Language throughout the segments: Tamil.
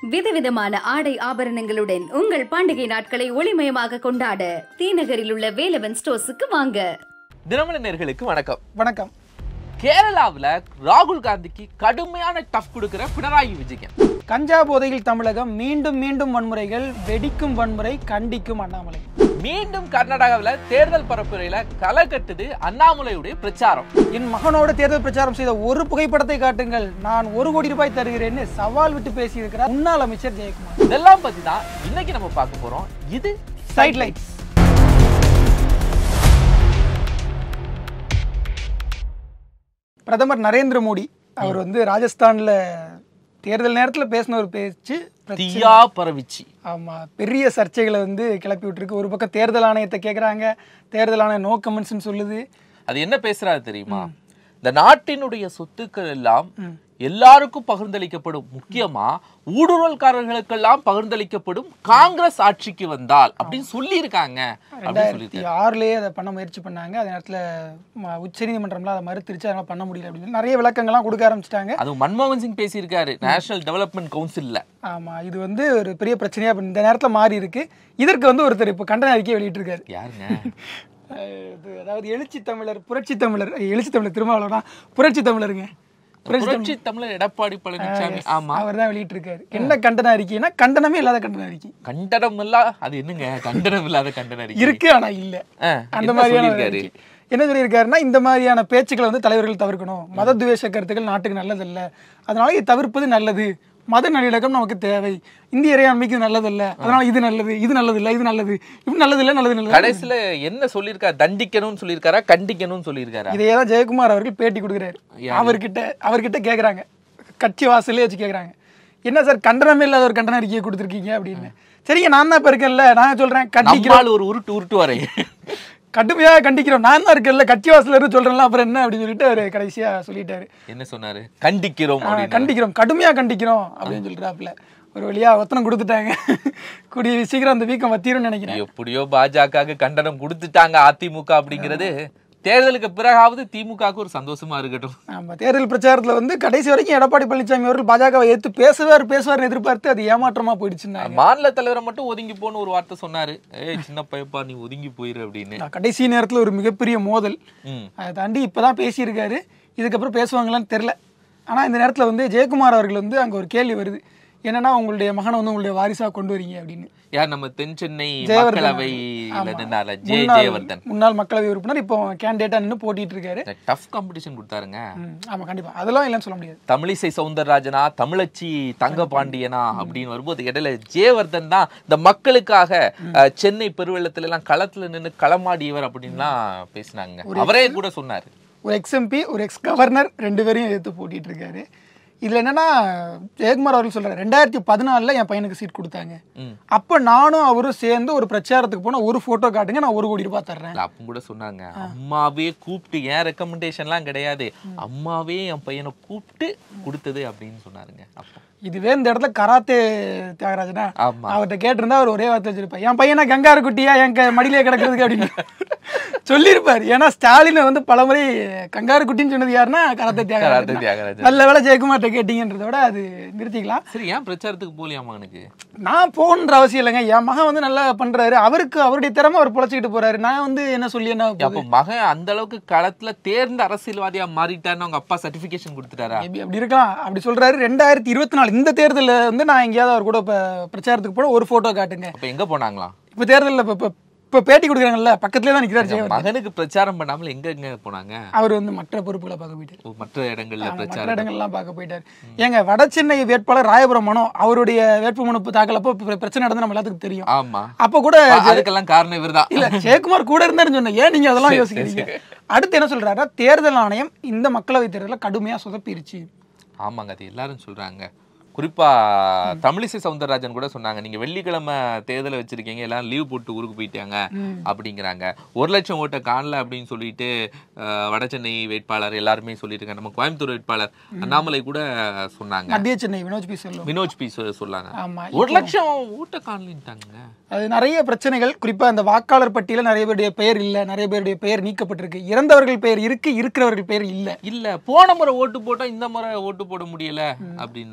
விதவிதமான ஆடை ஆபரணங்களுடன் உங்கள் பண்டிகை நாட்களை ஒளிமயமாக கொண்டாட தீநகரில் உள்ள வேலவன் ஸ்டோர்ஸுக்கு வாங்க தினமணி நேர்களுக்கு வணக்கம் வணக்கம் கேரளாவுல ராகுல் காந்திக்கு கடுமையான டஃப் கொடுக்கிற பினராயி விஜயன் கஞ்சா போதையில் தமிழகம் மீண்டும் மீண்டும் வன்முறைகள் வெடிக்கும் வன்முறை கண்டிக்கும் அண்ணாமலை மீண்டும் கர்நாடகாவுல தேர்தல் பரப்புரையில களை கட்டுது அண்ணாமலையுடைய பிரச்சாரம் என் மகனோடு தேர்தல் பிரச்சாரம் செய்த ஒரு புகைப்படத்தை காட்டுங்கள் நான் ஒரு கோடி ரூபாய் தருகிறேன்னு சவால் விட்டு பேசியிருக்கிறார் முன்னாள் அமைச்சர் ஜெயக்குமார் இதெல்லாம் பத்தி தான் இன்னைக்கு நம்ம பார்க்க போறோம் இது சைட் லைட்ஸ் பிரதமர் நரேந்திர மோடி அவர் வந்து ராஜஸ்தான்ல தேர்தல் நேரத்துல பேசின ஒரு பேச்சு பிரச்சனை- தீயா பரவிச்சு ஆமா பெரிய சர்ச்சைகளை வந்து கிளப்பி விட்டுருக்கு ஒரு பக்கம் தேர்தல் ஆணையத்தை கேக்குறாங்க தேர்தல் ஆணையம் நோ கமெண்ட்ஸ்னு சொல்லுது அது என்ன பேசுறாரு தெரியுமா இந்த நாட்டினுடைய சொத்துக்கள் எல்லாம் எல்லாருக்கும் பகிர்ந்தளிக்கப்படும் முக்கியமா ஊடுருவல்காரர்களுக்கெல்லாம் பகிர்ந்தளிக்கப்படும் காங்கிரஸ் ஆட்சிக்கு வந்தால் அப்படின்னு சொல்லியிருக்காங்க அப்படின்னு சொல்லியிருக்காரு ரெண்டாயிரத்தி ஆறுலயே அதை பண்ண முயற்சி பண்ணாங்க அதே நேரத்துல ம- உச்சநீதிமன்றம்லாம் அதை மறுத்துருச்சு அதனால பண்ண முடியல அப்படின்னு சொல்லி நிறைய விளக்கங்கள்லாம் கொடுக்க ஆரம்பிச்சிட்டாங்க அதுவும் மன்மோகன் சிங் பேசியிருக்காரு நேஷனல் டெவலப்மெண்ட் கவுன்சில்ல ஆமா இது வந்து ஒரு பெரிய பிரச்சனையா இப்ப இந்த நேரத்துல மாறி இருக்கு இதற்கு வந்து ஒருத்தர் இப்போ கண்டன அறிக்கையை வெளியிட்டிருக்காரு யாருங்க அஹ் இது அதாவது எழுச்சி தமிழர் புரட்சி தமிழர் எழுச்சி தமிழர் திருமாவளவனா புரட்சி தமிழருங்க புரட்சி புரட்சி தமிழர் எடப்பாடி பழனிசாமி ஆமா அவர் தான் வெளியிட்டிருக்காரு என்ன கண்டன அறிக்கைனா கண்டனமே இல்லாத கண்டன அறிக்கை கண்டனம் இல்ல அது என்னங்க கண்டனம் இல்லாத கண்டன அறிக்கை இருக்கு ஆனா இல்ல ஆ, அந்த என்ன மாதிரியான ஒரு சொல்லியிருக்காரு? அறிக்கை. என்ன சொல்லியிருக்காருன்னா இந்த மாதிரியான பேச்சுக்களை வந்து தலைவர்கள் தவிர்க்கணும் மத துவேஷ கருத்துக்கள் நாட்டுக்கு நல்லதல்ல அதனால இது தவிர்ப்பது நல்லது மத நல்லிணக்கம் நமக்கு தேவை இந்திய இறையாண்மைக்கு இது நல்லதல்ல அதனால இது நல்லது இது நல்லது இல்ல இது நல்லது இப்படி நல்லது இல்ல நல்லது நல்லது கடைசியில என்ன சொல்லியிருக்காரு தண்டிக்கணும்னு சொல்லியிருக்காரா கண்டிக்கணும்னு சொல்லியிருக்காரா இதையே தான் ஜெயக்குமார் அவர்கள் பேட்டி கொடுக்குறாரு யாரு? அவர்கிட்ட அவர்கிட்ட கேக்குறாங்க கட்சி வாசல்லே வச்சு கேக்குறாங்க என்ன சார் கண்டனமே இல்லாத ஒரு கண்டன அறிக்கையை கொடுத்துருக்கீங்க அப்படின்னு சரிங்க நான் தான் இப்ப இருக்கேன்ல நான் சொல்றேன் கண்டிக்கிறோம் நம்மால் ஒரு உருட்டு உருட்டு வரை கடுமையாக கண்டிக்கிறோம் நான் தான் இருக்கேன்ல கட்சி வாசல்ல இருந்து சொல்றேன்ல அப்புறம் என்ன அப்படின்னு சொல்லிட்டு அவர் கடைசியா சொல்லிட்டாரு என்ன சொன்னாரு கண்டிக்கிறோம் ஆ, அப்படின்னு கண்டிக்கிறோம் கடுமையா கண்டிக்கிறோம் அப்படின்னு சொல்றாப்புல ஒரு வழியா ஒத்தனம் கொடுத்துட்டாங்க கூடிய சீக்கிரம் அந்த வீக்கம் வத்திரும்னு நினைக்கிறேன் எப்படியோ பாஜக கண்டனம் கொடுத்துட்டாங்க அதிமுக அப்படிங்கிறது தேர்தலுக்கு பிறகாவது திமுகவுக்கு ஒரு சந்தோஷமா இருக்கட்டும் ஆமா தேர்தல் பிரச்சாரத்துல வந்து கடைசி வரைக்கும் எடப்பாடி பழனிசாமி அவர்கள் பாஜகவை எடுத்து பேசுவார் பேசுவார்னு எதிர்பார்த்து அது ஏமாற்றமா போயிடுச்சுன்னாங்க மாநில தலைவரை மட்டும் ஒதுங்கி போன்னு ஒரு வார்த்தை சொன்னாரு ஏய் சின்ன பையப்பா நீ ஒதுங்கி போயிரு அப்படின்னு நான் கடைசி நேரத்துல ஒரு மிகப்பெரிய மோதல் ம். அதை தாண்டி இப்பதான் பேசியிருக்காரு இதுக்கப்புறம் பேசுவாங்களான்னு தெரில ஆனா இந்த நேரத்துல வந்து ஜெயக்குமார் அவர்கள் வந்து அங்க ஒரு கேள்வி வருது என்னன்னா உங்களுடைய மகனை வந்து உங்களுடைய வாரிசா கொண்டு வரீங்க அப்படின்னு யார் நம்ம தென் சென்னை ஜெயவர்தன் மக்களவையில ஆமா. நின்னால ஜே முன்னாள் ஜெயவர்தன் முன்னாள் மக்களவை உறுப்பினர் இப்போ கேண்டிடேட்டா நின்று போட்டிட்டு இருக்காரு டஃப் காம்படிஷன் கொடுத்தாருங்க ம், ஆமா கண்டிப்பா அதெல்லாம் இல்லைன்னு சொல்ல முடியாது தமிழிசை சவுந்தரராஜனா தமிழச்சி தங்க பாண்டியனா அப்படின்னு வரும்போது இடையில ஜெயவர்தன் தான் இந்த மக்களுக்காக அஹ், சென்னை பெருவெள்ளத்துல எல்லாம் களத்துல நின்னு களமாடியவர் அப்படின்லாம் பேசினாங்க அவரே கூட சொன்னாரு ஒரு எக்ஸ்எம்பி ஒரு எக்ஸ் கவர்னர் ரெண்டு பேரையும் எடுத்து போட்டிட்டு இருக்காரு இதுல என்னன்னா ஜெயக்குமார் அவர்கள் சொல்றாரு ரெண்டாயிரத்தி பதினாலில் என் பையனுக்கு சீட் கொடுத்தாங்க ம். அப்ப நானும் அவரும் சேர்ந்து ஒரு பிரச்சாரத்துக்கு போனா ஒரு போட்டோ காட்டுங்க நான் ஒரு கோடி ரூபாய் தர்றேன் இல்ல, அப்பவும் கூட சொன்னாங்க அம்மாவே கூப்பிட்டு ஏன் ரெக்கமெண்டேஷன்லாம் கிடையாது அம்மாவே என் பையனை கூப்பிட்டு கொடுத்தது அப்படின்னு சொன்னாருங்க அப்போ இதுவே இந்த இடத்துல கராத்தே தியாகராஜனா ஆமா அவர்கிட்ட கேட்டிருந்தா அவர் ஒரே வார்த்தை வச்சிருப்பார் என் பையனா கங்காரு குட்டியா என் க- மடியிலே கிடக்கிறதுக்கு அப்படின்னு சொல்லியிருப்பார் ஏன்னா ஸ்டாலினை வந்து பலமுறை கங்காரு குட்டின்னு சொன்னது யாருன்னா கராத்தே கராத்தே தியாகராஜன் தியாகராஜன் நல்ல வேலை ஜெயக்குமார்ட்ட கேட்டீங்கன்றத விட அது நிறுத்திக்கலாம் சரி ஏன் பிரச்சாரத்துக்கு போலியா மகனுக்கு நான் போகணுன்ற அவசியம் இல்லைங்க என் மகன் வந்து நல்லா பண்றாரு அவருக்கு அவருடைய திறமை அவர் பொழைச்சிக்கிட்டு போறாரு நான் வந்து என்ன சொல்லி என்ன போகுது? அப்ப மகன் அந்த அளவுக்கு களத்துல தேர்ந்த அரசியல்வாதியா மாறிட்டாருன்னு அவங்க அப்பா சர்டிபிகேஷன் கொடுத்துட்டாரா Maybe அப்படி இருக்கலாம் அப்படி சொல்றாரு ரெண்டாயிரத்தி இருபத்தி நாலு இந்த தேர்தலில் வந்து நான் எங்கேயாவது அவர் கூட இப்போ பிரச்சாரத்துக்கு போன ஒரு போட்டோ காட்டுங்க அப்ப எங்க போனாங்களாம் இப்போ தேர்தலில் இப்போ இப்போ பேட்டி கொடுக்குறாங்கல்ல பக்கத்துலேயே தான் நிற்கிறார் ஜெயவர்தன் மகனுக்கு பிரச்சாரம் பண்ணாமல் எங்க எங்க போனாங்க அவர் வந்து மற்ற பொறுப்புகளை பார்க்க போயிட்டார் ஓ, மற்ற இடங்கள்ல மற்ற பிரச்சாரம் இடங்கள்லாம் பார்க்க போயிட்டார் ஏங்க வட சென்னை வேட்பாளர் ராயபுரம் மனோ அவருடைய வேட்புமனு தாக்கலப்போ இப்ப பிரச்சனை நடந்து நம்ம எல்லாத்துக்கும் தெரியும் ஆமா அப்போ கூட அதுக்கெல்லாம் காரணம் இவர்தான் இல்ல ஜெயக்குமார் கூட இருந்தாருன்னு சொன்னேன் ஏன் நீங்க அதெல்லாம் யோசிக்கிறீங்க அடுத்து என்ன சொல்றாருன்னா தேர்தல் ஆணையம் இந்த மக்களவை தேர்தலில் கடுமையா சொதப்பிருச்சு ஆமாங்க அது எல்லாரும் சொல்றாங்க குறிப்பா தமிழிசை சவுந்தரராஜன் கூட சொன்னாங்க நீங்க வெள்ளிக்கிழமை தேர்தலை வச்சிருக்கீங்க எல்லாம் லீவ் போட்டு ஊருக்கு போயிட்டாங்க அப்படிங்கிறாங்க ஒரு லட்சம் ஓட்டை காணல அப்படின்னு சொல்லிட்டு அஹ், வடசென்னை வேட்பாளர் எல்லாருமே சொல்லிட்டு நம்ம கோயம்புத்தூர் வேட்பாளர் அண்ணாமலை கூட சொன்னாங்க மத்திய சென்னை வினோஜ் பி செல்வம் வினோஜ் பி சொ- சொல்லாங்க ஆமா ஒரு லட்சம் ஓட்டை காணலின்ட்டாங்க அது நிறைய பிரச்சனைகள் குறிப்பா அந்த வாக்காளர் பட்டியல நிறைய பேருடைய பெயர் இல்ல நிறைய பேருடைய பெயர் நீக்கப்பட்டிருக்கு இறந்தவர்கள் பெயர் இருக்கு இருக்கிறவர்கள் பெயர் இல்ல இல்ல போன முறை ஓட்டு போட்டோம் இந்த முறை ஓட்டு போட முடியல அப்படின்னாங்க அதனால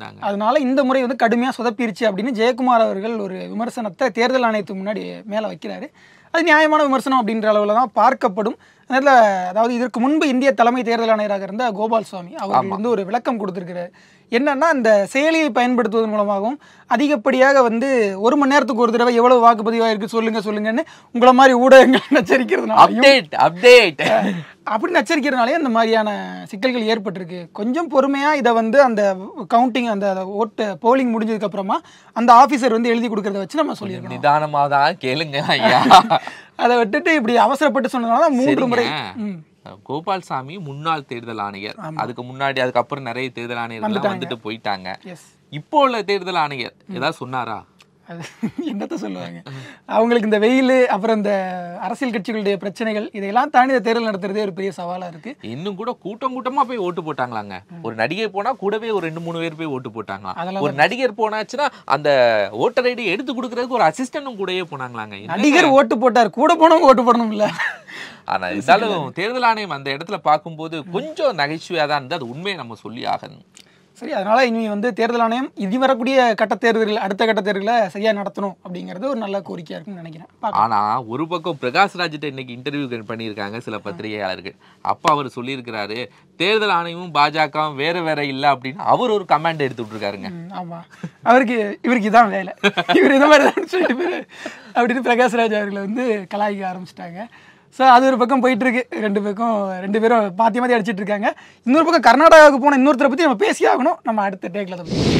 அதனால இந்த முறை வந்து கடுமையாக சொதப்பிருச்சு அப்படின்னு ஜெயக்குமார் அவர்கள் ஒரு விமர்சனத்தை தேர்தல் ஆணையத்துக்கு முன்னாடி மேலே வைக்கிறாரு அது நியாயமான விமர்சனம் அப்படின்ற அளவில் தான் பார்க்கப்படும் அதில் அதாவது இதற்கு முன்பு இந்திய தலைமை தேர்தல் ஆணையராக இருந்த கோபால் சுவாமி அவர் வந்து ஒரு விளக்கம் கொடுத்திருக்கிறார் என்னன்னா இந்த செயலியை பயன்படுத்துவதன் மூலமாகவும் அதிகப்படியாக வந்து ஒரு மணி நேரத்துக்கு ஒரு தடவை எவ்வளவு வாக்குப்பதிவாக இருக்கு சொல்லுங்க சொல்லுங்கன்னு உங்களை மாதிரி ஊடகங்கள் நச்சரிக்கிறதுனாலையும் அப்டேட் அப்டேட் அப்படி நச்சரிக்கிறதுனாலே அந்த மாதிரியான சிக்கல்கள் ஏற்பட்டிருக்கு கொஞ்சம் பொறுமையா இதை வந்து அந்த கவுண்டிங் அந்த ஓட்டு போலிங் முடிஞ்சதுக்கு அப்புறமா அந்த ஆபீசர் வந்து எழுதி கொடுக்கறத வச்சு நம்ம சொல்லியிருக்கோம் நிதானமா தான் கேளுங்க ஐயா அதை விட்டுட்டு இப்படி அவசரப்பட்டு சொன்னதுனால தான் மூன்று முறை ம். கோபால்சாமி முன்னாள் தேர்தல் ஆணையர் அதுக்கு முன்னாடி அதுக்கப்புறம் நிறைய தேர்தல் ஆணையர்கள் வந்துட்டு போயிட்டாங்க எஸ் இப்போ உள்ள தேர்தல் ஆணையர் ஏதாவது சொன்னாரா அது என்னத்த சொல்லுவாங்க அவங்களுக்கு இந்த வெயில் அப்புறம் இந்த அரசியல் கட்சிகளுடைய பிரச்சனைகள் இதையெல்லாம் தாண்டி இந்த தேர்தல் நடத்துறதே ஒரு பெரிய சவாலா இருக்கு இன்னும் கூட கூட்டம் கூட்டமா போய் ஓட்டு போட்டாங்களாங்க ஒரு நடிகை போனா கூடவே ஒரு ரெண்டு மூணு பேர் போய் ஓட்டு போட்டாங்களாம் அதெல்லாம் ஒரு நடிகர் போனாச்சுன்னா அந்த ஓட்டர் ஐடி எடுத்து கொடுக்கறதுக்கு ஒரு அசிஸ்டன்டும் கூடயே போனாங்களாங்க என்ன? நடிகர் ஓட்டு போட்டார் கூட போனவங்க ஓட்டு போடணும் இல்ல ஆனா இருந்தாலும் தேர்தல் ஆணையம் அந்த இடத்துல பார்க்கும்போது கொஞ்சம் நகைச்சுவையா தான் இருந்து அது உண்மையை நம்ம சொல்லி ஆகணும் சரி அதனால இனி வந்து தேர்தல் ஆணையம் இனி வரக்கூடிய கட்ட தேர்தல்கள் அடுத்த கட்ட தேர்தலை சரியா நடத்தணும் அப்படிங்கிறது ஒரு நல்ல கோரிக்கையா இருக்குன்னு நினைக்கிறேன் பார்க்கலாம். ஆனா ஒரு பக்கம் பிரகாஷ் ராஜ்கிட்ட இன்னைக்கு இன்டர்வியூ பண்ணியிருக்காங்க சில பத்திரிகையாளர்கள் அப்ப அவர் சொல்லியிருக்கிறாரு தேர்தல் ஆணையமும் பாஜகவும் வேற வேற இல்ல அப்படின்னு அவர் ஒரு கமாண்ட் எடுத்து விட்டுருக்காருங்க ம், ஆமா அவருக்கு இவருக்கு இதான் வேலை இவர் இந்த மாதிரி தான் சொல்லிட்டு போயிரு அப்படின்னு பிரகாஷ்ராஜ் அவர்களை வந்து கலாய்க்க ஆரம்பிச்சிட்டாங்க ஸோ அது ஒரு பக்கம் போயிட்டு இருக்கு ரெண்டு பக்கம் ரெண்டு பேரும் மாற்றி மாற்றி அடிச்சிட்டு இருக்காங்க இன்னொரு பக்கம் கர்நாடகாவுக்கு போன இன்னொருத்தரை பற்றி நம்ம பேசி ஆகணும் நம்ம அடுத்த டேக்கில் அதை பத்தி.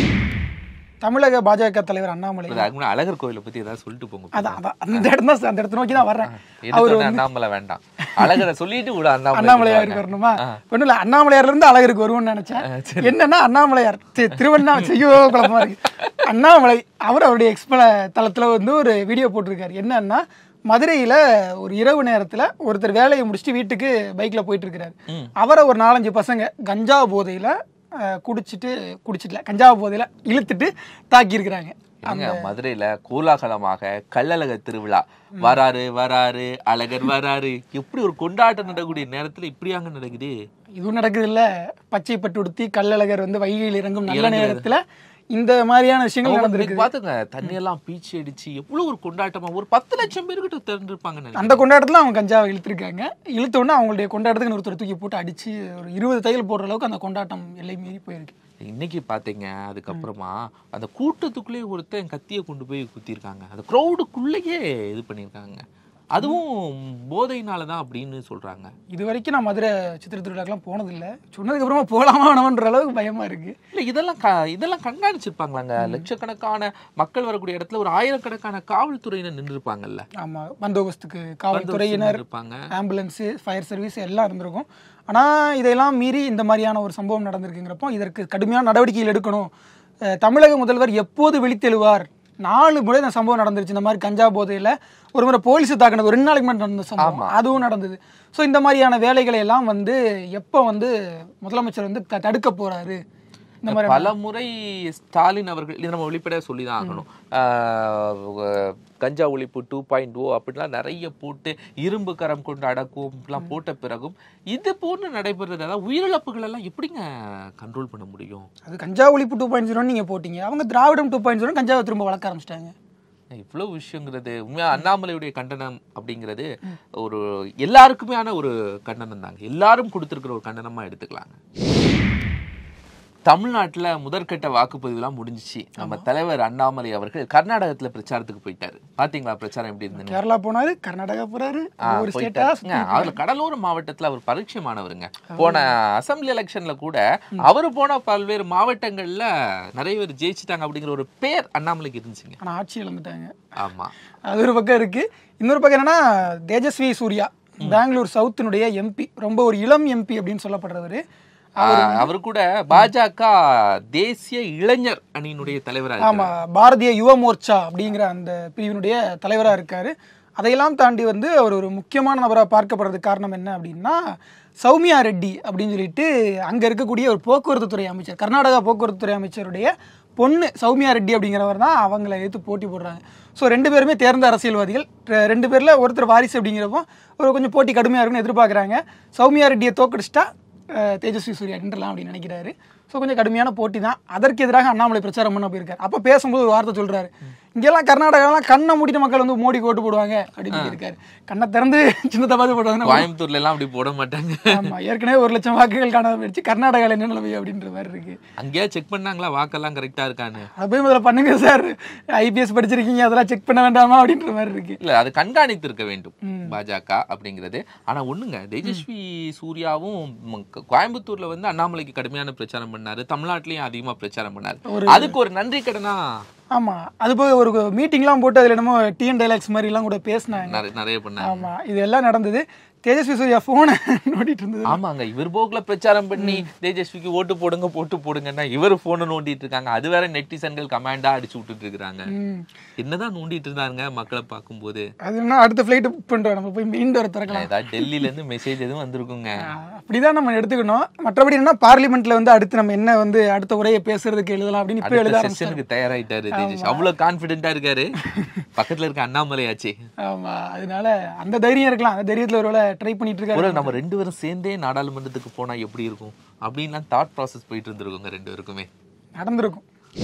தமிழக பாஜக தலைவர் அண்ணாமலை அதுக்கு முன்னாடி அழகர் கோயிலை பத்தி ஏதாவது சொல்லிட்டு போங்க அதான் அதான் அந்த இடம் தான் அந்த இடத்த நோக்கி தான் வர்றேன் எடுத்தோடனே அண்ணாமலை வேண்டாம் அழகரை சொல்லிட்டு கூட அண்ணாமலை அண்ணாமலையாருக்கு வரணுமா ஒன்றும் இல்லை அண்ணாமலையார்ல இருந்து அழகருக்கு வருவோம்னு நினைச்சேன் என்னன்னா அண்ணாமலையார் தி- திருவண்ணா செய்யோ குழப்பமா இருக்கு அண்ணாமலை அவர் அவருடைய எக்ஸ்பல தளத்துல வந்து ஒரு வீடியோ போட்டிருக்காரு என்னன்னா மதுரையில ஒரு இரவு நேரத்துல ஒருத்தர் வேலையை முடிச்சுட்டு வீட்டுக்கு பைக்ல போயிட்டு இருக்கிறாரு அவரை ஒரு நாலஞ்சு பசங்க கஞ்சா போதையில அஹ், குடிச்சிட்டு குடிச்சிட்டல கஞ்சா போதையில இழுத்துட்டு தாக்கி இருக்கிறாங்க ஏங்க, மதுரையில கோலாகலமாக கள்ளழக திருவிழா வராரு வராரு அழகர் வராரு எப்படி ஒரு கொண்டாட்டம் நடக்கக்கூடிய நேரத்துல இப்படியாங்க நடக்குது இதுவும் நடக்குது இல்ல பச்சை பட்டு உடுத்தி கள்ளழகர் வந்து வைகையில் இறங்கும் நல்ல நேரத்துல இந்த மாதிரியான விஷயங்கள் நடந்திருக்கு இன்னைக்கு பாத்துங்க தண்ணி எல்லாம் பீச்சி அடிச்சு எவ்வளவு ஒரு கொண்டாட்டமா ஒரு பத்து லட்சம் பேருக்கிட்ட திறந்திருப்பாங்க அந்த கொண்டாட்டத்துல அவங்க கஞ்சாவை இழுத்துருக்காங்க இழுத்த உடனே அவங்களுடைய கொண்டாட்டத்துக்கு ஒருத்தர் தூக்கி போட்டு அடிச்சு ஒரு இருபது தையல் போடுற அளவுக்கு அந்த கொண்டாட்டம் எல்லை மீறி போயிருக்கு இன்னைக்கு பாத்தீங்க அதுக்கப்புறமா அந்த கூட்டத்துக்குள்ளேயே ஒருத்தன் கத்தியை கொண்டு போய் குத்திருக்காங்க அந்த க்ரௌடுக்குள்ளேயே இது பண்ணியிருக்காங்க அதுவும் போதையினால தான் அப்படின்னு சொல்றாங்க இது வரைக்கும் நான் மதுரை சித்திர திருவிழாக்கெல்லாம் போனதில்லை சொன்னதுக்கு அப்புறமா போகலாமா வேணாமன்ற அளவுக்கு பயமா இருக்கு இல்ல இதெல்லாம் க- இதெல்லாம் கண்காணிச்சிருப்பாங்களாங்க லட்சக்கணக்கான மக்கள் வரக்கூடிய இடத்துல ஒரு ஆயிரக்கணக்கான காவல்துறையினர் நின்றுருப்பாங்கல்ல ஆமா பந்தோபஸ்துக்கு காவல்துறையினர் இருப்பாங்க ஆம்புலன்ஸு ஃபயர் சர்வீஸ் எல்லாம் இருந்திருக்கும் ஆனால் இதையெல்லாம் மீறி இந்த மாதிரியான ஒரு சம்பவம் நடந்திருக்குங்கிறப்போ இதற்கு கடுமையான நடவடிக்கைகள் எடுக்கணும் அஹ் தமிழக முதல்வர் எப்போது விழித்தெழுவார் நாலு முறை இந்த சம்பவம் நடந்துருச்சு இந்த மாதிரி கஞ்சா போதையில் ஒரு முறை போலீஸ் தாக்கினது ஒரு ரெண்டு நாளைக்கு முன்னாடி நடந்த சம்பவம் அதுவும் நடந்தது ஸோ இந்த மாதிரியான வேலைகளை எல்லாம் வந்து எப்போ வந்து முதலமைச்சர் வந்து த- தடுக்க போறாரு இந்த மாதிரி பல முறை ஸ்டாலின் அவர்கள் இது நம்ம வெளிப்படையா சொல்லிதான் ஆகணும் ஆஹ் கஞ்சா ஒழிப்பு டூ பாயிண்ட் ஓ அப்படிலாம் நிறைய போட்டு இரும்பு கரம் கொண்டு அடக்கும் எல்லாம் போட்ட பிறகும் இது போன்று நடைபெறுறது அதாவது உயிரிழப்புகள் எல்லாம் எப்படிங்க கண்ட்ரோல் பண்ண முடியும் அது கஞ்சா ஒழிப்பு டூ பாயிண்ட் ஜீரோன்னு நீங்கள் போட்டீங்க அவங்க திராவிடம் டூ பாயிண்ட் ஜீரோ கஞ்சாவை திரும்ப வளர்க்க ஆரம்பிச்சிட்டாங்க இவ்வளவு விஷயங்கிறது உண்மையா அண்ணாமலையுடைய கண்டனம் அப்படிங்கிறது ஒரு எல்லாருக்குமேயான ஒரு கண்டனம் தாங்க எல்லாரும் கொடுத்திருக்கிற ஒரு கண்டனமா எடுத்துக்கலாங்க தமிழ்நாட்டுல முதற்கட்ட வாக்குப்பதிவுலாம் முடிஞ்சிச்சு நம்ம தலைவர் அண்ணாமலை அவர்கள் கர்நாடகத்துல பிரச்சாரத்துக்கு போயிட்டாரு பாத்தீங்களா பிரச்சாரம் எப்படி இருந்துன்னு கேரளா போனாரு கர்நாடகா போறாரு ஆ, ஒரு ஸ்டேட்டா போயிட்டாருங்க. அவர் கடலோர மாவட்டத்துல அவர் பரிச்சயமானவருங்க போன அசெம்பிளி எலெக்ஷன்ல கூட அவர் போன பல்வேறு மாவட்டங்கள்ல நிறைய பேர் ஜெயிச்சிட்டாங்க அப்படிங்கிற ஒரு பேர் அண்ணாமலைக்கு இருந்துச்சுங்க ஆனா ஆட்சி இழந்துட்டாங்க ஆமா அது ஒரு பக்கம் இருக்கு இன்னொரு பக்கம் என்னன்னா தேஜஸ்வி சூர்யா பெங்களூர் சவுத்தினுடைய எம்பி ரொம்ப ஒரு இளம் எம்பி அப்படின்னு சொல்லப்படுறவர் ஆஹ் அவர் கூட பாஜக தேசிய இளைஞர் அணியினுடைய தலைவரா ஆமா பாரதிய யுவ மோர்ச்சா அப்படிங்கிற அந்த பிரிவினுடைய தலைவரா இருக்காரு அதையெல்லாம் தாண்டி வந்து அவர் ஒரு முக்கியமான நபராக பார்க்கப்படுறதுக்கு காரணம் என்ன அப்படின்னா சௌமியா ரெட்டி அப்படின்னு சொல்லிட்டு அங்க இருக்கக்கூடிய ஒரு போக்குவரத்து துறை அமைச்சர் கர்நாடகா போக்குவரத்து துறை அமைச்சருடைய பொண்ணு சௌமியா ரெட்டி அப்படிங்கிறவர் தான் அவங்கள எடுத்து போட்டி போடுறாங்க ஸோ ரெண்டு பேருமே தேர்ந்த அரசியல்வாதிகள் ரெ- ரெண்டு பேர்ல ஒருத்தர் வாரிசு அப்படிங்கிறப்போ ஒரு கொஞ்சம் போட்டி கடுமையாக இருக்குன்னு எதிர்பார்க்குறாங்க சௌமியா ரெட்டியை தோக்கடிச்சிட்டா அஹ், தேஜஸ்வி சூர்யா நின்றலாம் அப்படின்னு நினைக்கிறாரு ஸோ கொஞ்சம் கடுமையான போட்டி தான் அதற்கு எதிராக அண்ணாமலை பிரச்சாரம் பண்ண போயிருக்காரு அப்போ பேசும்போது ஒரு வார்த்தை சொல்றாரு இங்கெல்லாம் கர்நாடகாலாம் கண்ணை மூடிட்டு மக்கள் வந்து மோடி ஓட்டு போடுவாங்க அப்படின்னு சொல்லியிருக்காரு கண்ணை திறந்து சின்னத்தை பார்த்து போடுவாங்க கோயம்புத்தூர்ல எல்லாம் அப்படி போட மாட்டாங்க ஆமா ஏற்கனவே ஒரு லட்சம் வாக்குகள் காணாம போயிடுச்சு கர்நாடகாவில் என்ன நிலைமை அப்படின்ற மாதிரி இருக்கு அங்கேயா செக் பண்ணாங்களா வாக்கெல்லாம் கரெக்டா இருக்கான்னு அதை போய் முதல்ல பண்ணுங்க சார் ஐபிஎஸ் படிச்சிருக்கீங்க அதெல்லாம் செக் பண்ண வேண்டாமா அப்படின்ற மாதிரி இருக்கு இல்ல அது கண்காணித்து இருக்க வேண்டும் பாஜக அப்படிங்கிறது ஆனா ஒண்ணுங்க தேஜஸ்வி சூர்யாவும் ம், க- கோயம்புத்தூர்ல வந்து அண்ணாமலைக்கு கடுமையான பிரச்சாரம் பண்ணாரு தமிழ்நாட்டிலயும் அதிகமா பிரச்சாரம் பண்ணாரு அதுக்கு ஒரு நன்றி கடனா ஆமா அது போய் ஒரு மீட்டிங்லாம் போட்டு அதுல என்னமோ டிஎன் டைலாக்ஸ் மாதிரி எல்லாம் கூட பேசினாங்க நிறைய நிறைய பண்ணாரு ஆமா இது எல்லாம் நடந்தது தேஜஸ்வி சூர்யா போனை நோண்டிட்டு இருந்தது ஆமாங்க இவர் போக்குல பிரச்சாரம் பண்ணி தேஜஸ்விக்கு ஓட்டு போடுங்க போட்டு போடுங்கன்னா இவர் போனை நோண்டிட்டு இருக்காங்க அது வேற நெட்டிசன்கள் கமாண்டா அடிச்சு விட்டுட்டு இருக்காங்க ம். என்னதான் நோண்டிட்டு இருந்தாங்க மக்களை பார்க்கும்போது அது என்ன அடுத்த ஃப்ளைட் புக் பண்றோம் நம்ம போய் மீண்டும் வர திறக்கலாம் ஏதாவது டெல்லியில இருந்து மெசேஜ் எதுவும் வந்திருக்குங்க ஆஹ் அப்படிதான் நம்ம எடுத்துக்கணும் மற்றபடி என்ன பார்லிமெண்ட்ல வந்து அடுத்து நம்ம என்ன வந்து அடுத்த உரையை பேசுறதுக்கு எழுதலாம் அப்படின்னு இப்போ எழுத அடுத்த ஆரம்பிச்சாரு செஷனுக்கு தயாராயிட்டாரு தேஜஸ் அவ்வளவு கான்பிடென்ட்டா இருக்காரு பக்கத்துல இருக்க அண்ணாமலையாச்சு ஆமா அதனால அந்த தைரியம் இருக்கலாம் அந்த தைரியத்துல ஒருவேளை ட்ரை பண்ணிட்டு இருக்காரு ஒரு நம்ம ரெண்டு பேரும் சேர்ந்தே நாடாளுமன்றத்துக்கு போனா எப்படி இருக்கும் அப்படின்லாம் தாட் ப்ராசஸ் போயிட்டு இருந்திருக்குங்க ரெண்டு பேருக்குமே நடந்திருக்கும்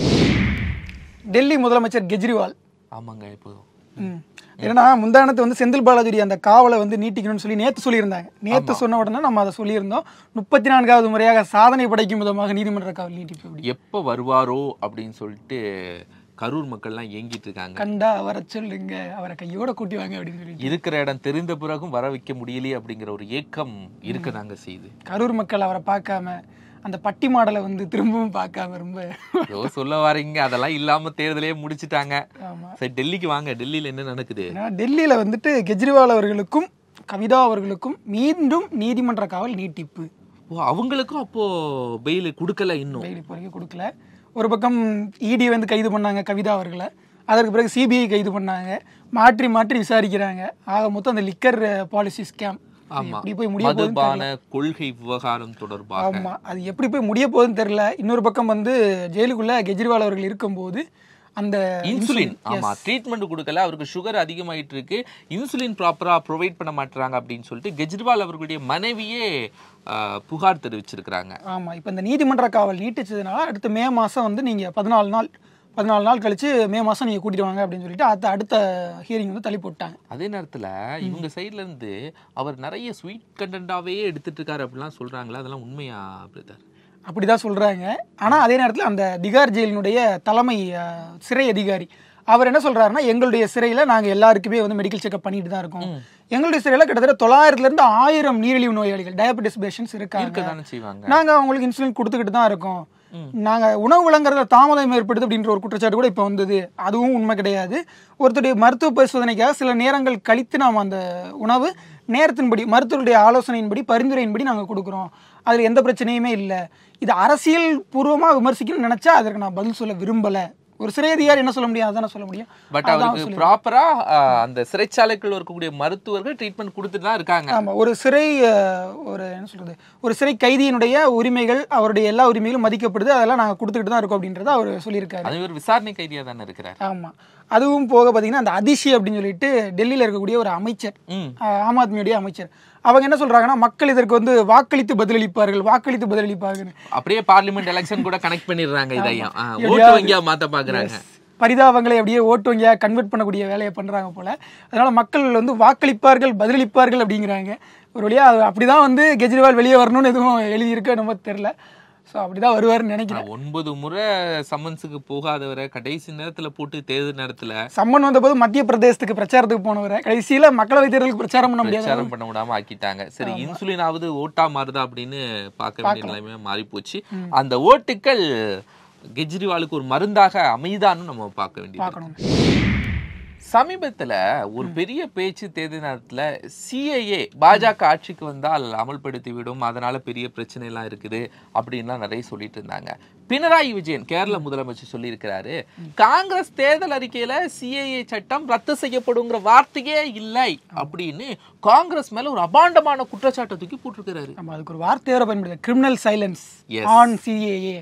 டெல்லி முதலமைச்சர் கெஜ்ரிவால் ஆமாங்க இப்போ ம். ஏன்னா முந்தானத்து வந்து செந்தில் பாலாஜி அந்த காவலை வந்து நீட்டிக்கணும்னு சொல்லி நேத்து சொல்லியிருந்தாங்க நேத்து சொன்ன உடனே நம்ம அதை சொல்லியிருந்தோம் முப்பத்தி நான்காவது முறையாக சாதனை படைக்கும் விதமாக நீதிமன்ற காவல் நீட்டிப்பு அப்படி எப்ப வருவாரோ அப்படின்னு சொல்லிட்டு கரூர் மக்கள்லாம் ஏங்கிட்டு இருக்காங்க கண்டா அவரை சொல்லுங்க அவரை கையோட கூட்டி வாங்க அப்படின்னு சொல்லி இருக்கிற இடம் தெரிந்த பிறகும் வர வைக்க முடியலையே அப்படிங்கிற ஒரு ஏக்கம் இருக்கதாங்க செய்யுது கரூர் மக்கள் அவரை பார்க்காம அந்த பட்டி மாடலை வந்து திரும்பவும் பார்க்காம ரொம்ப ஏதோ சொல்ல வாரீங்க அதெல்லாம் இல்லாம தேர்தலே முடிச்சிட்டாங்க ஆமா சரி டெல்லிக்கு வாங்க டெல்லியில என்ன நடக்குது ஏன்னா டெல்லியில வந்துட்டு கெஜ்ரிவால் அவர்களுக்கும் கவிதா அவர்களுக்கும் மீண்டும் நீதிமன்ற காவல் நீட்டிப்பு ஓ அவங்களுக்கும் அப்போ பெயில் கொடுக்கல இன்னும் பெயில் இப்போ வரைக்கும் கொடுக்கல ஒரு பக்கம் இடி வந்து கைது பண்ணாங்க கவிதா அவர்களை அதற்கு பிறகு சிபிஐ கைது பண்ணாங்க மாற்றி மாற்றி விசாரிக்கிறாங்க ஆக மொத்தம் அந்த லிக்கர் பாலிசி ஸ்கேம் ஆமா எப்படி போய் முடிய போகுதுன்னு மதுபான கொள்கை விவகாரம் தொடர்பாக ஆமா அது எப்படி போய் முடிய போகுதுன்னு தெரியல இன்னொரு பக்கம் வந்து ஜெயிலுக்குள்ள கெஜ்ரிவால் அவர்கள் இருக்கும்போது அந்த இன்சுலின் ஆமா ட்ரீட்மெண்ட் கொடுக்கல அவருக்கு சுகர் அதிகமாயிட்டு இருக்கு இன்சுலின் ப்ராப்பரா ப்ரொவைட் பண்ண மாட்டாங்க அப்படின்னு சொல்லிட்டு கெஜ்ரிவால் அவர்களுடைய மனைவியே ஆஹ், புகார் தெரிவிச்சிருக்கிறாங்க ஆமா இப்போ இந்த நீதிமன்ற காவல் நீட்டிச்சதுனால அடுத்த மே மாசம் வந்து நீங்க பதினாலு நாள் பதினாலு நாள் கழிச்சு மே மாசம் நீங்க கூட்டிட்டு வாங்க அப்படின்னு சொல்லிட்டு அடுத்த அடுத்த ஹியரிங் வந்து தள்ளி போட்டாங்க அதே நேரத்துல இவங்க சைடுல இருந்து அவர் நிறைய ஸ்வீட் கண்டென்ட்டாவே எடுத்துட்டு இருக்காரு அப்படிலாம் சொல்றாங்களா அதெல்லாம் உண்மையா பிரதர் அப்படிதான் சொல்றாங்க ஆனா அதே நேரத்தில் அந்த திகார் ஜெயிலினுடைய தலைமை அஹ், சிறை அதிகாரி அவர் என்ன சொல்றாருன்னா எங்களுடைய சிறையில நாங்க எல்லாருக்குமே வந்து மெடிக்கல் செக்அப் பண்ணிட்டு தான் இருக்கோம் எங்களுடைய சிறையில கிட்டத்தட்ட தொள்ளாயிரத்துல இருந்து ஆயிரம் நீரிழிவு நோயாளிகள் டயபெட்டிஸ் பேஷண்ட்ஸ் இருக்காங்க இருக்க தானே செய்வாங்க நாங்க அவங்களுக்கு இன்சுலின் கொடுத்துக்கிட்டு தான் இருக்கோம் நாங்க உணவு வழங்குறதுல தாமதம் ஏற்படுது அப்படின்ற ஒரு குற்றச்சாட்டு கூட இப்போ வந்தது அதுவும் உண்மை கிடையாது ஒருத்தருடைய மருத்துவ பரிசோதனைக்காக சில நேரங்கள் கழித்து நாம் அந்த உணவு நேரத்தின்படி மருத்துவருடைய ஆலோசனையின்படி பரிந்துரையின்படி நாங்கள் கொடுக்குறோம் அதில் எந்த பிரச்சனையுமே இல்லை இது அரசியல் பூர்வமாக விமர்சிக்கணும்னு நினைச்சா அதற்கு நான் பதில் சொல்ல விரும்பல ஒரு சிறை அதிகாரி என்ன சொல்ல முடியும் அதான் சொல்ல முடியும் பட் அதான் அவருக்கு சொல்லி- ப்ராப்பரா அந்த சிறைச்சாலைக்குள்ள இருக்கக்கூடிய மருத்துவர்கள் ட்ரீட்மெண்ட் கொடுத்துட்டு தான் இருக்காங்க ஆமா ஒரு சிறை அஹ், ஒரு என்ன சொல்றது ஒரு சிறை கைதியினுடைய உரிமைகள் அவருடைய எல்லா உரிமைகளும் மதிக்கப்படுது அதெல்லாம் நாங்கள் கொடுத்துக்கிட்டு தான் இருக்கோம் அப்படின்றத அவர் சொல்லியிருக்காரு அது ஒரு விசாரணை கைதியா தானே இருக்கிறார் ஆமா அதுவும் போக பார்த்தீங்கன்னா அந்த அதிஷி அப்படின்னு சொல்லிட்டு டெல்லியில் இருக்கக்கூடிய ஒரு அமைச்சர் ம் ஆஹ் ஆம் ஆத்மியுடைய அமைச்சர் அவங்க என்ன சொல்றாங்கன்னா மக்கள் இதற்கு வந்து வாக்களித்து பதிலளிப்பார்கள் வாக்களித்து பதிலளிப்பார்கள் அப்படியே பார்லிமெண்ட் எலெக்ஷன் கூட கனெக்ட் பண்ணிடுறாங்க இதையும் ஆ, ஓட்டு எப்படியாவது- வங்கியா மாத்த பாக்குறாங்க பரிதாபங்களை அப்படியே ஓட்டு வங்கியா கன்வெர்ட் பண்ணக்கூடிய வேலையை பண்றாங்க போல அதனால மக்கள் வந்து வாக்களிப்பார்கள் பதிலளிப்பார்கள் அப்படிங்கிறாங்க ஒரு வழியா அது அப்படிதான் வந்து கெஜ்ரிவால் வெளியே வரணும்னு எதுவும் எழுதியிருக்கு நம்ம தெரியல ஸோ அப்படிதான் வருவாருன்னு நினைக்கிறேன் ஆனா, ஒன்பது முறை சம்மன்ஸுக்கு போகாதவரை கடைசி நேரத்துல போட்டு தேர்தல் நேரத்துல சம்மன் வந்தபோது மத்திய பிரதேசத்துக்கு பிரச்சாரத்துக்கு போனவரை கடைசியில மக்களவைத் தேர்தலுக்கு பிரச்சாரம் பண்ண முடியாது பிரச்சாரம் பண்ண விடாம ஆக்கிட்டாங்க சரி இன்சுலினாவது ஓட்டா மாறுதா அப்படின்னு பார்க்க வேண்டிய நிலைமையா மாறி போச்சு அந்த ஓட்டுக்கள் கெஜ்ரிவாலுக்கு ஒரு மருந்தாக அமைதான்னு நம்ம பார்க்க வேண்டியது பார்க்கணும் சமீபத்துல ஒரு பெரிய பேச்சு தேர்தல் நேரத்துல சிஏஏ பாஜக ஆட்சிக்கு வந்தால் அமல்படுத்தி விடும் அதனால பெரிய பிரச்சனை எல்லாம் இருக்குது அப்படின்லாம் நிறைய சொல்லிட்டு இருந்தாங்க பினராயி விஜயன் கேரள முதலமைச்சர் சொல்லியிருக்கிறாரு காங்கிரஸ் தேர்தல் அறிக்கையில சிஏஏ சட்டம் ரத்து செய்யப்படுங்கிற வார்த்தையே இல்லை அப்படின்னு காங்கிரஸ் மேல ஒரு அபாண்டமான குற்றச்சாட்டை தூக்கி போட்டிருக்கிறாரு நம்ம அதுக்கு ஒரு வார்த்தையோட பயன்படுத்த criminal silence Yes. On CAA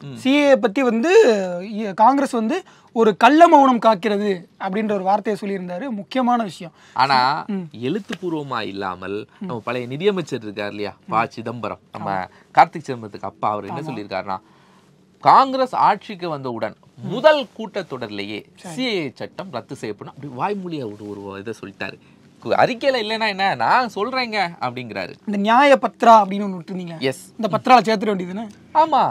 CA பத்தி வந்து இ- காங்கிரஸ் வந்து ஒரு கள்ள மௌனம் காக்கிறது அப்படின்ற ஒரு வார்த்தையை சொல்லியிருந்தாரு முக்கியமான விஷயம் ஆனா எழுத்துப்பூர்வமா இல்லாமல் நம்ம பழைய நிதியமைச்சர் இருக்கார் இல்லையா ப சிதம்பரம் நம்ம கார்த்திக் சிதம்பரத்துக்கு அப்பா அவர் என்ன சொல்லியிருக்காருன்னா காங்கிரஸ் ஆட்சிக்கு வந்தவுடன் முதல் கூட்டத்தொடர்லயே சிஏ சட்டம் ரத்து செய்யப்படும் அப்படி வாய்மொழியா ஒரு ஒரு இதை சொல்லிட்டாரு கு- அறிக்கையில இல்லைன்னா என்ன நான் சொல்றேங்க அப்படிங்கிறாரு இந்த நியாய பத்ரா அப்படின்னு ஒன்று விட்டுருந்தீங்க எஸ் இந்த பத்ரால சேர்த்துட வேண்டியதுன்னு ஆமா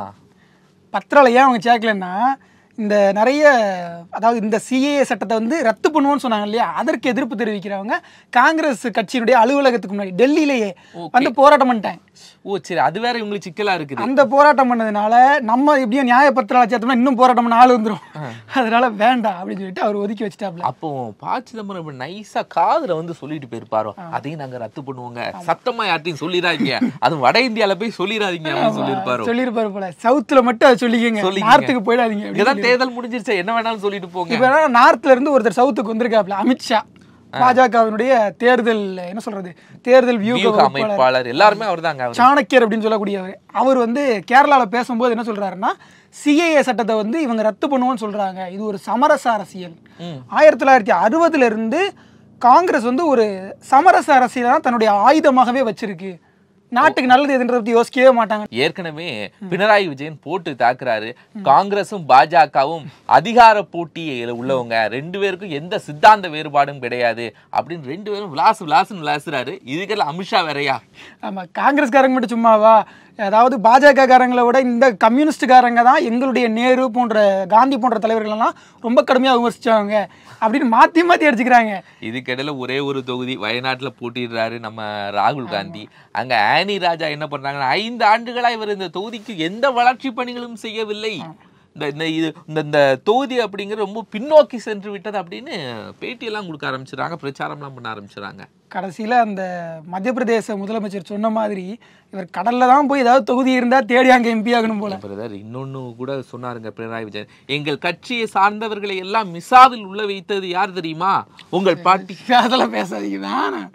பத்ரால ஏன் அவங்க சேர்க்கலன்னா இந்த நிறைய அதாவது இந்த சிஏஏ சட்டத்தை வந்து ரத்து பண்ணுவோம்னு சொன்னாங்க இல்லையா அதற்கு எதிர்ப்பு தெரிவிக்கிறவங்க காங்கிரஸ் கட்சியினுடைய அலுவலகத்துக்கு முன்னாடி டெல்லியிலேயே வந்து போராட்டம் பண்ணிட்டாங்க ஓ சரி அது வேற இவங்களுக்கு சிக்கலா இருக்குது அந்த போராட்டம் பண்ணதுனால நம்ம எப்படியும் நியாய பத்திரால சேர்த்தோம்னா இன்னும் போராட்டம் பண்ண ஆள் வந்துரும் அதனால வேண்டாம் அப்படின்னு சொல்லிட்டு அவர் ஒதுக்கி வச்சுட்டாப்ல அப்போ ப சிதம்பரம் இப்படி நைஸா காதுல வந்து சொல்லிட்டு போயிருப்பாரோ அதையும் நாங்க ரத்து பண்ணுவோங்க சத்தமா யார்ட்டையும் சொல்லிடாதீங்க அது வட இந்தியால போய் சொல்லிடாதீங்க அப்படின்னு சொல்லியிருப்பாரோ சொல்லியிருப்பாரு போல சவுத்துல மட்டும் அதை சொல்லிக்கங்க சொல்லிக்கங்க. நார்த்துக்கு போயிடாதீங்க அப்படின்னு இங்கதான் தேர்தல் முடிஞ்சிருச்சு என்ன வேணாலும் சொல்லிட்டு போங்க இப்ப என்னன்னா நார்த்ல இருந்து ஒருத்தர் சவுத்துக்கு வந்திருக்காப்ல அமித்ஷா பாஜகவினுடைய தேர்தல் என்ன சொல்றது தேர்தல் வியூக வியூக வகுப்பாளர் அமைப்பாளர் எல்லாருமே அவர்தாங்க அவர் சாணக்கியர் அப்படின்னு சொல்லக்கூடியவர் அவர் வந்து கேரளால பேசும்போது என்ன சொல்றாருன்னா சிஏஏ சட்டத்தை வந்து இவங்க ரத்து பண்ணுவோம்னு சொல்றாங்க இது ஒரு சமரச அரசியல் ஆயிரத்தி தொள்ளாயிரத்தி அறுபதுல இருந்து காங்கிரஸ் வந்து ஒரு சமரச அரசியலை தான் தன்னுடைய ஆயுதமாகவே வச்சிருக்கு நாட்டுக்கு நல்லது எதுன்றத பத்தி யோசிக்கவே மாட்டாங்க ஏற்கனவே பினராயி விஜயன் போட்டு தாக்குறாரு காங்கிரசும் பாஜகவும் அதிகார போட்டியில உள்ளவங்க ரெண்டு பேருக்கும் எந்த சித்தாந்த வேறுபாடும் கிடையாது அப்படின்னு ரெண்டு பேரும் விளாசு விளாசுன்னு விளாசுறாரு இதுக்கெல்லாம் அமித்ஷா வேறயா ஆமா காங்கிரஸ்காரங்க மட்டும் சும்மாவா அதாவது பாஜக காரங்களை விட இந்த கம்யூனிஸ்டுக்காரங்க தான் எங்களுடைய நேரு போன்ற காந்தி போன்ற தலைவர்கள் எல்லாம் ரொம்ப கடுமையா விமர்சிச்சாங்க அப்படின்னு மாத்தி மாத்தி அடிச்சுக்கிறாங்க இதுக்கிடையில ஒரே ஒரு தொகுதி வயநாட்டுல போட்டிடுறாரு நம்ம ராகுல் காந்தி அங்க ஆனி ராஜா என்ன பண்றாங்கன்னா ஐந்து ஆண்டுகளா இவர் இந்த தொகுதிக்கு எந்த வளர்ச்சி பணிகளும் செய்யவில்லை இந்த இந்த இது இந்த இந்த தொகுதி அப்படிங்கிறது ரொம்ப பின்னோக்கி சென்று விட்டது அப்படின்னு பேட்டியெல்லாம் கொடுக்க ஆரம்பிச்சிடுறாங்க பிரச்சாரம்லாம் பண்ண ஆரம்பிச்சிடுறாங்க கடைசியில அந்த மத்திய பிரதேச முதலமைச்சர் சொன்ன மாதிரி இவர் கடல்ல தான் போய் ஏதாவது தொகுதி இருந்தா தேடி அங்க எம்பி ஆகணும் போல பிரதர் இன்னொன்னு கூட சொன்னாருங்க பினராயி விஜயன் எங்கள் கட்சியை சார்ந்தவர்களை எல்லாம் மிசாவில் உள்ள வைத்தது யார் தெரியுமா உங்கள் பாட்டி அதெல்லாம் பேசாதீங்க வேணாம்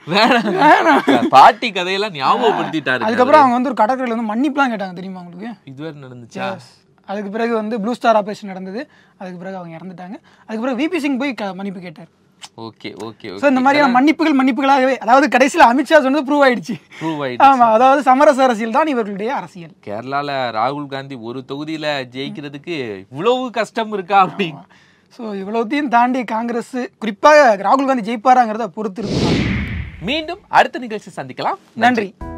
வேணாம் பாட்டி கதையெல்லாம் ஞாபகப்படுத்திட்டாரு அதுக்கப்புறம் அவங்க வந்து ஒரு கடற்கரையில் வந்து மன்னிப்புலாம் கேட்டாங்க தெரியுமா உங்களுக்கு இதுவரை நடந்துச்சா அதுக்கு பிறகு வந்து ப்ளூ ஸ்டார் ஆபரேஷன் நடந்தது அதுக்கு பிறகு அவங்க இறந்துட்டாங்க அதுக்கு பிறகு விபி சிங் போய் க- மன்னிப்பு கேட்டார் ஓகே ஓகே ஸோ இந்த மாதிரியான மன்னிப்புகள் மன்னிப்புகளாகவே அதாவது கடைசியில் அமித்ஷா சொன்னது ப்ரூவ் ஆயிடுச்சு ப்ரூவ் ஆயிடுச்சு ஆமா அதாவது சமரச அரசியல் தான் இவர்களுடைய அரசியல் கேரளால ராகுல் காந்தி ஒரு தொகுதியில ஜெயிக்கிறதுக்கு இவ்வளவு கஷ்டம் இருக்கா அப்படின்னு ஸோ இவ்வளவுத்தையும் தாண்டி காங்கிரஸ் குறிப்பாக ராகுல் காந்தி ஜெயிப்பாராங்கிறத பொறுத்து இருக்கு மீண்டும் அடுத்த நிகழ்ச்சி சந்திக்கலாம் நன்றி